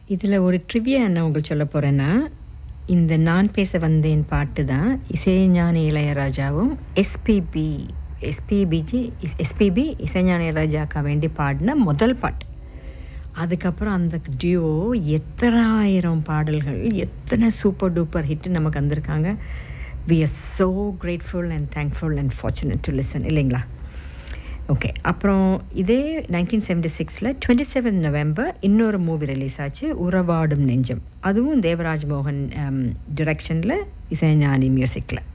இதில் ஒரு ட்ரிவியா என்ன உங்களுக்கு சொல்ல போகிறேன்னா இந்த நான் பேச வந்தேன் பாட்டு தான் இசைஞானி இளையராஜாவும் எஸ்பிபி எஸ்பிபிஜி எஸ்பிபி இசைஞானி இளையராஜாக்கா வேண்டி பாடின முதல் பாட்டு அதுக்கப்புறம் அந்த டியோ எத்தனை ஆயிரம் பாடல்கள் எத்தனை சூப்பர் டூப்பர் ஹிட் நமக்கு வந்திருக்காங்க we are so grateful and thankful and fortunate to listen இல்லைங்களா ஓகே அப்புறம் இதே நைன்டீன் செவன்டி சிக்ஸில் டுவெண்ட்டி செவன் நவம்பர் இன்னொரு மூவி ரிலீஸ் ஆச்சு உறவாடும் நெஞ்சம் அதுவும் தேவராஜ் மோகன் டிரெக்ஷனில் இசைஞானி மியூசிக்கில்